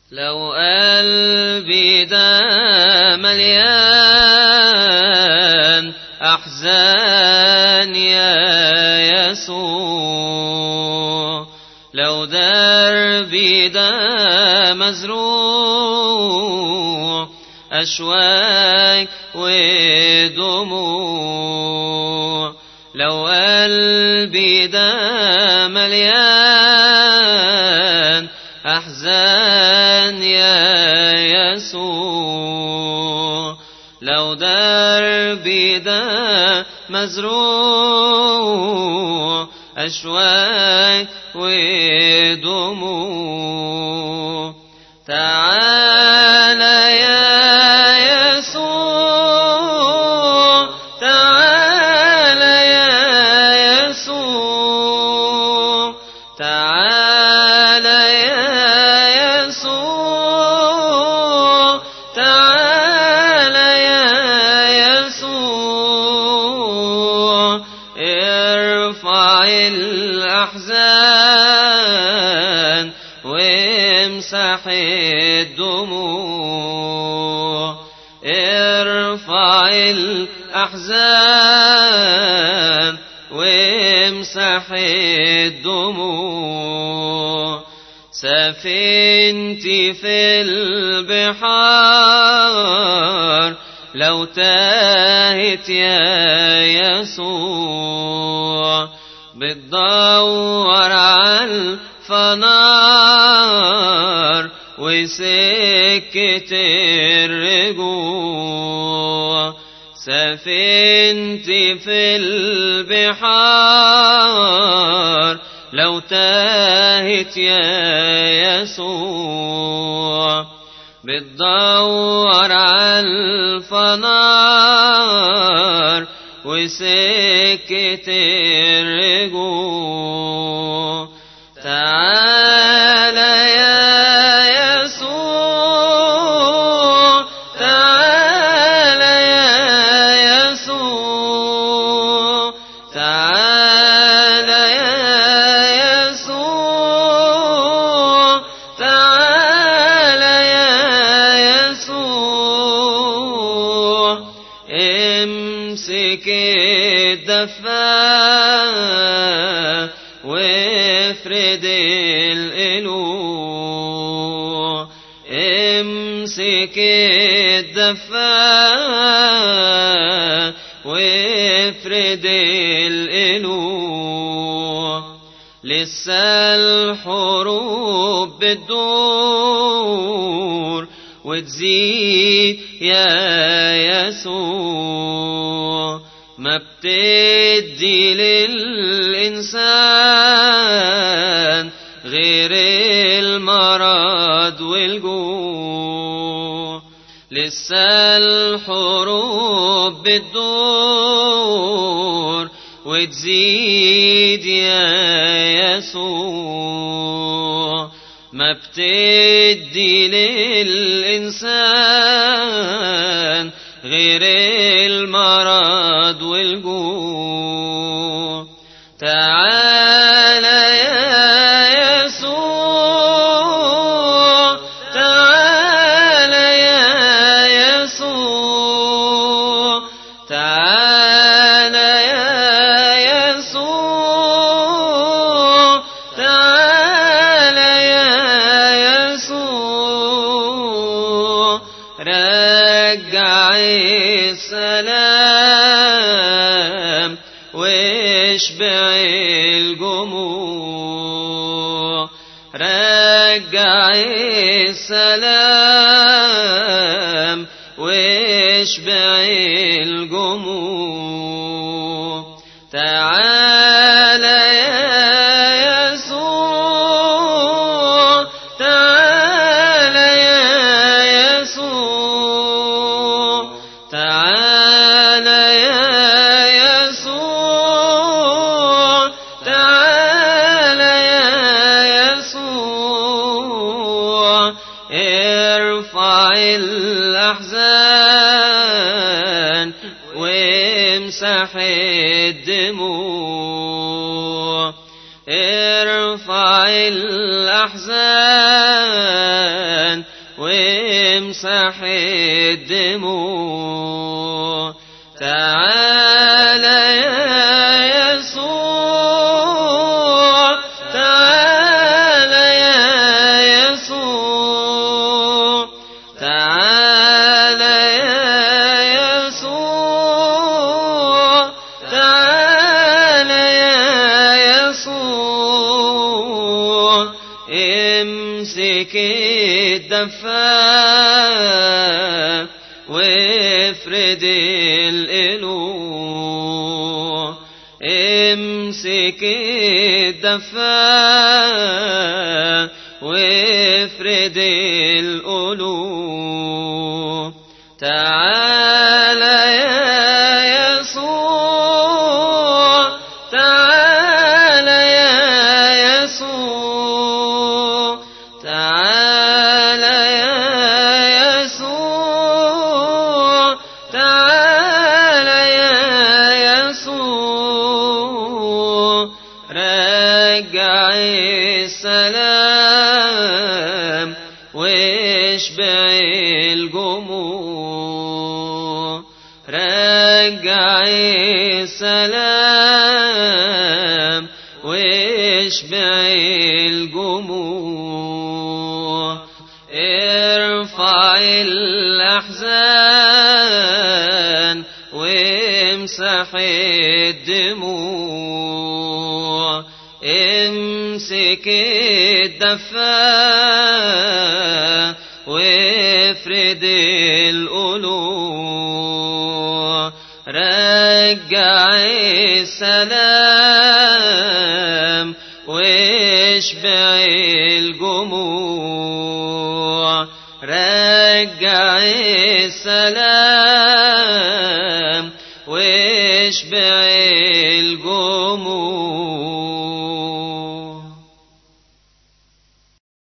لو قلبي ده مليان أحزان يا يسوع لو دربي ده مزروع أشواك ودموع لو قلبي ده مليان أحزان يا يسوع لو دربي ده مزروع أشواك ودموع تعالى يا يسوع تعالى يا يسوع تعالى يا يسوع تعالى يا يسوع ارفع الأحزان وامسح الدموع ارفع الأحزان وامسح الدموع سفينتي في البحار لو تاهت يا يسوع بتدور على الفنار وسكة الرجوع سفينتي في البحار لو تاهت يا يسوع بتدور على الفنار وسكة الرجوع تعالى يا يسوع تعالى يا يسوع تعالى يا يسوع تعالى يا يسوع امسك الدفا وافرد القلوع امسك الدفا وافرد القلوع لسه الحروب بتدور وتزيد يا يسوع ما بتدي للإنسان غير المرض والجوع لسه الحروب بتدور وتزيد يا يسوع ما بتدي للإنسان غير المرض والجوع تعالى يا يسوع تعالى يا يسوع تعالى يا يسوع تعالى يا يسوع رجع السلام واشبع الجموع رجع السلام واشبع الجموع تعالى يا يسوع تعالى يا يسوع تعالى يا يسوع تعالى يا يسوع ارفع الأحزان وامسح الدموع ارفع الأحزان وامسح الدموع تعالى يا يسوع تعالى يا يسوع تعالى يا يسوع تعالى يا يسوع امسك الدفاع وافرد القلوب امسك الدفاع وافرد القلوب تعالى يا يسوع تعالى يا يسوع تعالى يا يسوع تعالى يا يسوع رجع السلام واشبع الجموع رجع السلام واشبع الجموع ارفع الأحزان وامسح الدموع امسك الدفاع وافرد القلوع رجع السلام واشبع الجموع رجع السلام واشبع الجموع